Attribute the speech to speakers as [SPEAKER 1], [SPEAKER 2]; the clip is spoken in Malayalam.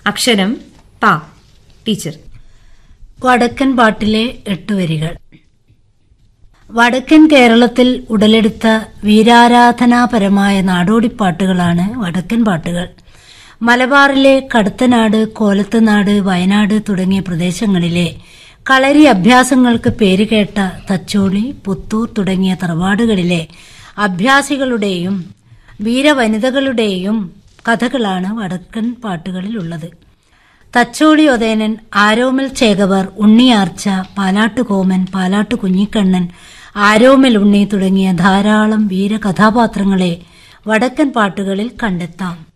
[SPEAKER 1] അക്ഷരം പ ടീച്ചർ
[SPEAKER 2] വടക്കൻ പാട്ടിലെ എട്ട് വരികൾ വടക്കൻ കേരളത്തിൽ ഉടലെടുത്ത വീരാരാധനാപരമായ നാടോടിപ്പാട്ടുകളാണ് വടക്കൻ പാട്ടുകൾ മലബാറിലെ കടുത്തനാട് കോലത്തുനാട് വയനാട് തുടങ്ങിയ പ്രദേശങ്ങളിലെ കളരി അഭ്യാസങ്ങൾക്ക് പേരുകേട്ട തച്ചോളി പുത്തൂർ തുടങ്ങിയ തറവാടുകളിലെ അഭ്യാസികളുടെയും വീരവനിതകളുടെയും കഥകളാണ് വടക്കൻ പാട്ടുകളിലുള്ളത് തച്ചോളി ഒതേനൻ ആരോമൽ ചേകവർ ഉണ്ണിയാർച്ച പാലാട്ടുകോമൻ പാലാട്ടു കുഞ്ഞിക്കണ്ണൻ ആരോമൽ ഉണ്ണി തുടങ്ങിയ ധാരാളം വീരകഥാപാത്രങ്ങളെ വടക്കൻ പാട്ടുകളിൽ കണ്ടെത്താം